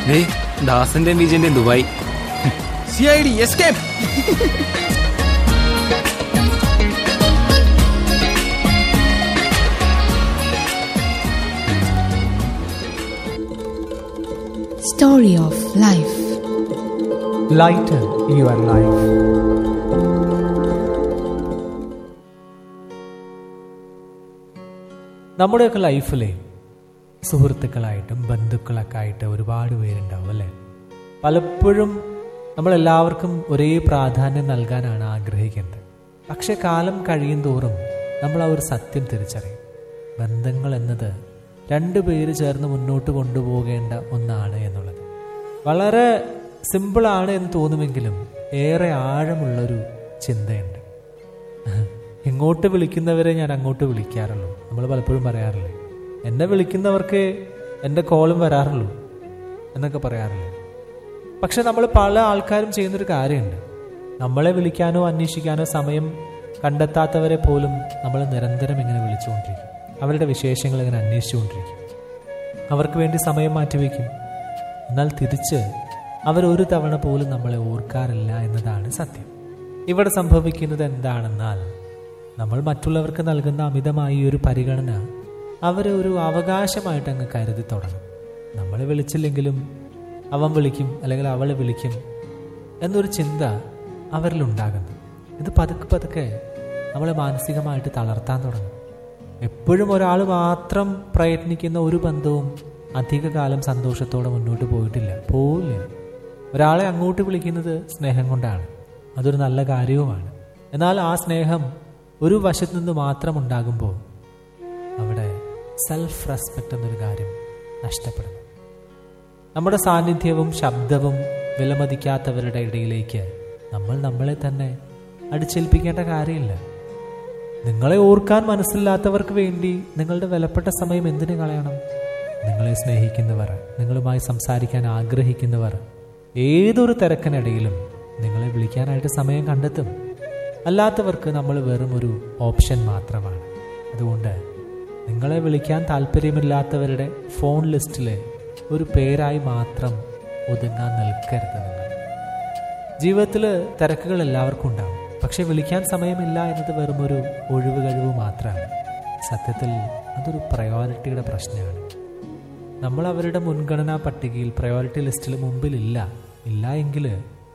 ഏയ് ദാസന്റെയും വിജയന്റെയും Dubai C I D escape Story of Life. lighten your life. നമ്മുടെയൊക്കെ ലൈഫിലെ സുഹൃത്തുക്കളായിട്ടും ബന്ധുക്കളൊക്കെ ആയിട്ട് ഒരുപാട് പേരുണ്ടാവും അല്ലേ പലപ്പോഴും നമ്മളെല്ലാവർക്കും ഒരേ പ്രാധാന്യം നൽകാനാണ് ആഗ്രഹിക്കുന്നത് പക്ഷെ കാലം കഴിയും തോറും നമ്മൾ ആ ഒരു സത്യം തിരിച്ചറിയും ബന്ധങ്ങൾ എന്നത് രണ്ടു പേര് ചേർന്ന് മുന്നോട്ട് കൊണ്ടുപോകേണ്ട ഒന്നാണ് എന്നുള്ളത് വളരെ സിമ്പിളാണ് എന്ന് തോന്നുമെങ്കിലും ഏറെ ആഴമുള്ളൊരു ചിന്തയുണ്ട് ഇങ്ങോട്ട് വിളിക്കുന്നവരെ ഞാൻ അങ്ങോട്ട് വിളിക്കാറുള്ളൂ നമ്മൾ പലപ്പോഴും പറയാറില്ലേ എന്നെ വിളിക്കുന്നവർക്ക് എൻ്റെ കോളും വരാറുള്ളൂ എന്നൊക്കെ പറയാറില്ലേ പക്ഷെ നമ്മൾ പല ആൾക്കാരും ചെയ്യുന്നൊരു കാര്യമുണ്ട് നമ്മളെ വിളിക്കാനോ അന്വേഷിക്കാനോ സമയം കണ്ടെത്താത്തവരെ പോലും നമ്മൾ നിരന്തരം ഇങ്ങനെ വിളിച്ചുകൊണ്ടിരിക്കും അവരുടെ വിശേഷങ്ങൾ ഇങ്ങനെ അന്വേഷിച്ചുകൊണ്ടിരിക്കും അവർക്ക് വേണ്ടി സമയം മാറ്റിവെക്കും എന്നാൽ തിരിച്ച് അവരൊരു തവണ പോലും നമ്മളെ ഓർക്കാറില്ല എന്നതാണ് സത്യം ഇവിടെ സംഭവിക്കുന്നത് എന്താണെന്നാൽ നമ്മൾ മറ്റുള്ളവർക്ക് നൽകുന്ന അമിതമായ ഈ ഒരു പരിഗണന അവരെ ഒരു അവകാശമായിട്ട് അങ്ങ് കരുതി തുടങ്ങും നമ്മളെ വിളിച്ചില്ലെങ്കിലും അവൻ വിളിക്കും അല്ലെങ്കിൽ അവൾ വിളിക്കും എന്നൊരു ചിന്ത അവരിലുണ്ടാകുന്നു ഇത് പതുക്കെ പതുക്കെ നമ്മളെ മാനസികമായിട്ട് തളർത്താൻ തുടങ്ങും എപ്പോഴും ഒരാൾ മാത്രം പ്രയത്നിക്കുന്ന ഒരു ബന്ധവും അധികകാലം സന്തോഷത്തോടെ മുന്നോട്ട് പോയിട്ടില്ല പോവില്ല ഒരാളെ അങ്ങോട്ട് വിളിക്കുന്നത് സ്നേഹം കൊണ്ടാണ് അതൊരു നല്ല കാര്യവുമാണ് എന്നാൽ ആ സ്നേഹം ഒരു വശത്തു നിന്ന് മാത്രം ഉണ്ടാകുമ്പോൾ അവിടെ സെൽഫ് റെസ്പെക്റ്റ് എന്നൊരു കാര്യം നഷ്ടപ്പെടുന്നു നമ്മുടെ സാന്നിധ്യവും ശബ്ദവും വിലമതിക്കാത്തവരുടെ ഇടയിലേക്ക് നമ്മൾ നമ്മളെ തന്നെ അടിച്ചേൽപ്പിക്കേണ്ട കാര്യമില്ല നിങ്ങളെ ഓർക്കാൻ മനസ്സില്ലാത്തവർക്ക് വേണ്ടി നിങ്ങളുടെ വിലപ്പെട്ട സമയം എന്തിനു കളയണം നിങ്ങളെ സ്നേഹിക്കുന്നവർ നിങ്ങളുമായി സംസാരിക്കാൻ ആഗ്രഹിക്കുന്നവർ ഏതൊരു തിരക്കിനിടയിലും നിങ്ങളെ വിളിക്കാനായിട്ട് സമയം കണ്ടെത്തും അല്ലാത്തവർക്ക് നമ്മൾ വെറും ഒരു ഓപ്ഷൻ മാത്രമാണ് അതുകൊണ്ട് നിങ്ങളെ വിളിക്കാൻ താല്പര്യമില്ലാത്തവരുടെ ഫോൺ ലിസ്റ്റിലെ ഒരു പേരായി മാത്രം ഒതുങ്ങാൻ നിൽക്കരുത് നിങ്ങൾ ജീവിതത്തിൽ തിരക്കുകൾ എല്ലാവർക്കും ഉണ്ടാവും പക്ഷെ വിളിക്കാൻ സമയമില്ല എന്നത് വെറും ഒരു ഒഴിവ് കഴിവ് മാത്രമാണ് സത്യത്തിൽ അതൊരു പ്രയോറിറ്റിയുടെ പ്രശ്നമാണ് നമ്മൾ അവരുടെ മുൻഗണനാ പട്ടികയിൽ പ്രയോറിറ്റി ലിസ്റ്റിൽ മുമ്പിലില്ല ഇല്ല എങ്കിൽ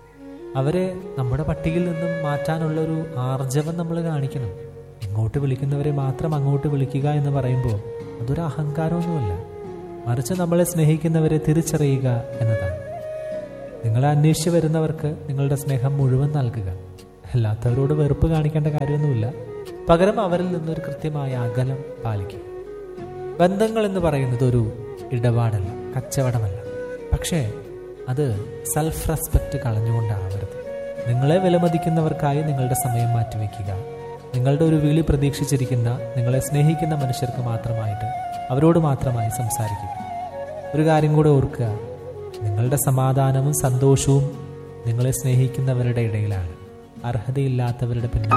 അവരെ നമ്മുടെ പട്ടികയിൽ നിന്നും മാറ്റാനുള്ള ഒരു ആർജവം നമ്മൾ കാണിക്കണം ഇങ്ങോട്ട് വിളിക്കുന്നവരെ മാത്രം അങ്ങോട്ട് വിളിക്കുക എന്ന് പറയുമ്പോൾ അതൊരു അഹങ്കാരമൊന്നുമല്ല മറിച്ച് നമ്മളെ സ്നേഹിക്കുന്നവരെ തിരിച്ചറിയുക എന്നതാണ് നിങ്ങളെ അന്വേഷിച്ച് വരുന്നവർക്ക് നിങ്ങളുടെ സ്നേഹം മുഴുവൻ നൽകുക അല്ലാത്തവരോട് വെറുപ്പ് കാണിക്കേണ്ട കാര്യമൊന്നുമില്ല പകരം അവരിൽ നിന്നൊരു കൃത്യമായ അകലം പാലിക്കുക ബന്ധങ്ങൾ എന്ന് പറയുന്നത് ഒരു ഇടപാടല്ല കച്ചവടമല്ല പക്ഷേ അത് സെൽഫ് റെസ്പെക്റ്റ് കളഞ്ഞുകൊണ്ടാവരുത് നിങ്ങളെ വിലമതിക്കുന്നവർക്കായി നിങ്ങളുടെ സമയം മാറ്റിവെക്കുക നിങ്ങളുടെ ഒരു വിളി പ്രതീക്ഷിച്ചിരിക്കുന്ന നിങ്ങളെ സ്നേഹിക്കുന്ന മനുഷ്യർക്ക് മാത്രമായിട്ട് അവരോട് മാത്രമായി സംസാരിക്കുക ഒരു കാര്യം കൂടെ ഓർക്കുക നിങ്ങളുടെ സമാധാനവും സന്തോഷവും നിങ്ങളെ സ്നേഹിക്കുന്നവരുടെ ഇടയിലാണ് അർഹതയില്ലാത്തവരുടെ പിന്നാലെ